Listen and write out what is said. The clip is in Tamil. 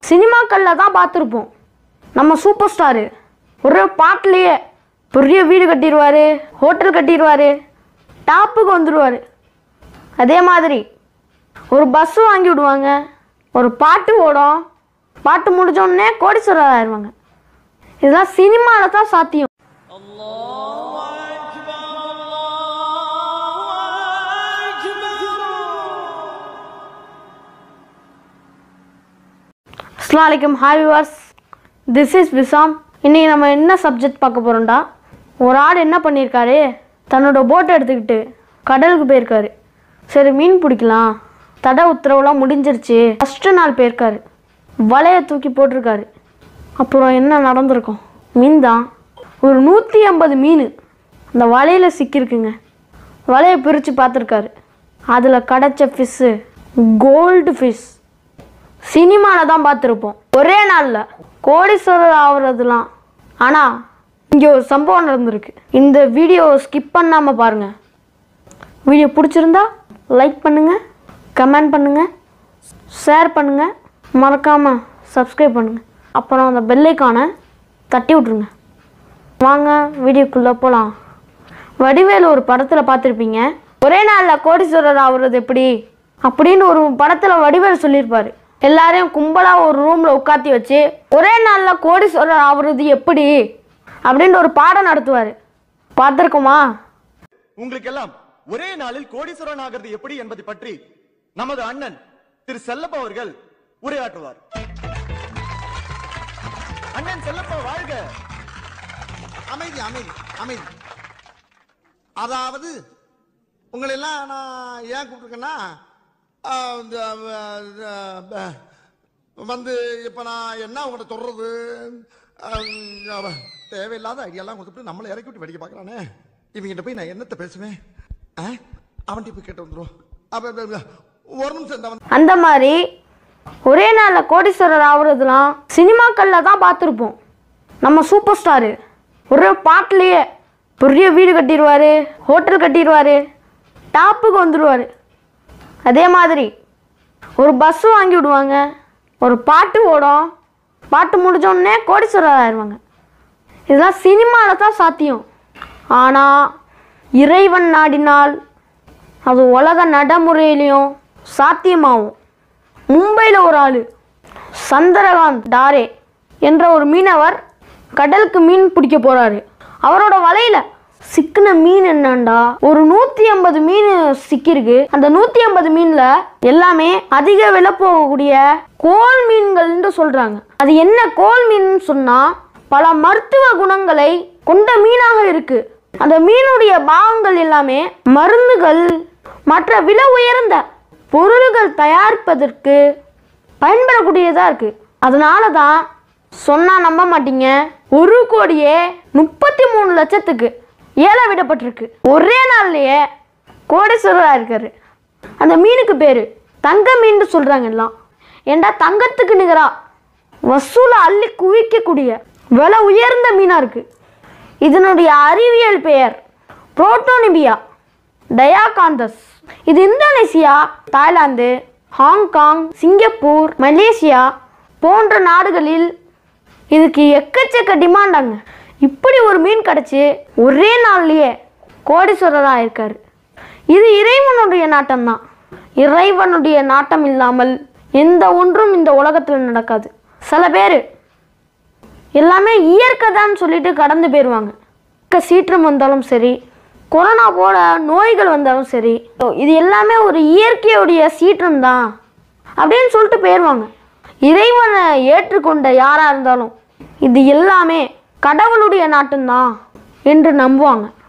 சினிமாக்களில் தான் பார்த்துருப்போம் நம்ம சூப்பர் ஸ்டாரு ஒரே பாட்டிலேயே பெரிய வீடு கட்டிடுவார் ஹோட்டல் கட்டிடுவார் டாப்புக்கு வந்துடுவார் அதே மாதிரி ஒரு பஸ் வாங்கி விடுவாங்க ஒரு பாட்டு ஓடும் பாட்டு முடிஞ்ச உடனே கோடீஸ்வரர் ஆயிடுவாங்க இதெல்லாம் சினிமாவில் தான் சாத்தியம் அஸ்லாம் வலைக்கம் ஹாய் விவாஸ் திஸ் இஸ் விசாம் இன்றைக்கி நம்ம என்ன சப்ஜெக்ட் பார்க்க போகிறோம்டா ஒரு ஆள் என்ன பண்ணியிருக்காரு தன்னோட போட்டை எடுத்துக்கிட்டு கடலுக்கு போயிருக்காரு சரி மீன் பிடிக்கலாம் தடை உத்தரவுலாம் முடிஞ்சிருச்சு ஃபஸ்ட்டு நாள் போயிருக்காரு வலையை தூக்கி போட்டிருக்காரு அப்புறம் என்ன நடந்திருக்கும் மீன் தான் ஒரு நூற்றி ஐம்பது மீன் அந்த வலையில் சிக்கியிருக்குங்க வலையை பிரித்து பார்த்துருக்காரு அதில் கிடச்ச ஃபிஷ்ஷு கோல்டு ஃபிஷ் சினிமாவில் தான் பார்த்துருப்போம் ஒரே நாளில் கோடீஸ்வரர் ஆகுறதுலாம் ஆனால் இங்கே ஒரு சம்பவம் நடந்திருக்கு இந்த வீடியோவை ஸ்கிப் பண்ணாமல் பாருங்கள் வீடியோ பிடிச்சிருந்தா லைக் பண்ணுங்கள் கமெண்ட் பண்ணுங்கள் ஷேர் பண்ணுங்கள் மறக்காமல் சப்ஸ்கிரைப் பண்ணுங்கள் அப்புறம் அந்த பெல்லைக்கான தட்டி விட்ருங்க வாங்க வீடியோக்குள்ளே போகலாம் வடிவேலு ஒரு படத்தில் பார்த்துருப்பீங்க ஒரே நாளில் கோடீஸ்வரர் ஆகுறது எப்படி அப்படின்னு ஒரு படத்தில் வடிவேலு சொல்லியிருப்பாரு எல்லாரையும் கும்பலாக ஒரு ரூமில் உட்காத்தி வச்சு ஒரே நாளில் கோடீஸ்வரர் ஆகுறது எப்படி அப்படின்னு ஒரு பாடம் நடத்துவார் பார்த்துருக்கோமா உங்களுக்கெல்லாம் ஒரே நாளில் கோடீஸ்வரன் ஆகிறது எப்படி என்பதை பற்றி நமது அண்ணன் திரு செல்லப்பா அவர்கள் உரையாற்றுவார் அண்ணன் செல்லப்பா வாழ்க அமைதி அமைதி அமைதி அதாவது உங்களை எல்லாம் நான் ஏன் கூப்பிட்டுருக்கேன்னா ஆ, இந்த, ஆ, இந்த, ஆ, வந்து இப்போ நான் என்ன உங்கள்கிட்ட சொல்றது ஆ, தேவையில்லாத ஐடியாலாம் கொடுத்துட்டு நம்மளை இறக்கி விட்டு வெடிக்க பார்க்குறானே இவங்கிட்ட போய் நான் என்னத்தை பேசுவேன் ஆ அவன்கிட்ட போய் கேட்டு வந்துடும் அப்போ ஒரு நிமிஷம் இந்த வந்து அந்த மாதிரி ஒரே நாளில் கோடீஸ்வரர் ஆகுறதுலாம் சினிமாக்களில் தான் பார்த்துருப்போம் நம்ம சூப்பர் ஸ்டாரு ஒரே பாட்டிலேயே பெரிய வீடு கட்டிடுவார் ஹோட்டல் கட்டிடுவார் டாப்புக்கு வந்துடுவார் அதே மாதிரி ஒரு பஸ் வாங்கி விடுவாங்க ஒரு பாட்டு ஓடும் பாட்டு முடிஞ்ச உடனே கோடீஸ்வரர் ஆயிடுவாங்க இதெல்லாம் சினிமாவில் தான் சாத்தியம் ஆனால் இறைவன் நாடினால் அது உலக நடைமுறையிலையும் சாத்தியமாகும் மும்பையில் ஒரு ஆள் சந்திரகாந்த் டாரே என்ற ஒரு மீனவர் கடலுக்கு மீன் பிடிக்க போறாரு அவரோட வலையில சிக்கின மீன் என்னண்டா ஒரு நூத்தி ஐம்பது மீன் சிக்கிருக்கு அந்த நூத்தி ஐம்பது மீன்ல எல்லாமே அதிக விலை போகக்கூடிய கோல் மீன்கள்னு சொல்றாங்க அது என்ன கோல் மீன் சொன்னா பல மருத்துவ குணங்களை கொண்ட மீனாக இருக்கு அந்த மீனுடைய பாகங்கள் எல்லாமே மருந்துகள் மற்ற விலை உயர்ந்த பொருள்கள் தயாரிப்பதற்கு பயன்படக்கூடியதாக இருக்குது அதனால தான் சொன்னால் நம்ப மாட்டீங்க ஒரு கோடியே முப்பத்தி மூணு லட்சத்துக்கு ஏலம் விடப்பட்டிருக்கு ஒரே நாள்லயே கோடீஸ்வரராக இருக்காரு அந்த மீனுக்கு பேர் தங்க மீன் சொல்கிறாங்க எல்லாம் ஏண்டா தங்கத்துக்கு நிகரா வசூலை அள்ளி குவிக்கக்கூடிய விலை உயர்ந்த மீனாக இருக்குது இதனுடைய அறிவியல் பெயர் புரோட்டோனிபியா டயாகாந்தஸ் இது Indonesia Thailand Hong Kong Singapore Malaysia போன்ற நாடுகளில் இதுக்கு எக்கச்சக்க டிமாண்டாங்க இப்படி ஒரு மீன் கிடச்சி ஒரே நாள்லயே கோடீஸ்வரராக இருக்காரு இது இறைவனுடைய நாட்டம்தான் இறைவனுடைய நாட்டம் இல்லாமல் எந்த ஒன்றும் இந்த உலகத்தில் நடக்காது சில பேர் எல்லாமே இயற்கை தான் சொல்லிட்டு கடந்து போயிடுவாங்க இயற்கை சீற்றம் வந்தாலும் சரி கொரோனா போல நோய்கள் வந்தாலும் சரி இது எல்லாமே ஒரு இயற்கையுடைய சீற்றம் தான் அப்படின்னு சொல்லிட்டு போயிடுவாங்க இறைவனை ஏற்றுக்கொண்ட யாராக இருந்தாலும் இது எல்லாமே கடவுளுடைய நாட்டம்தான் என்று நம்புவாங்க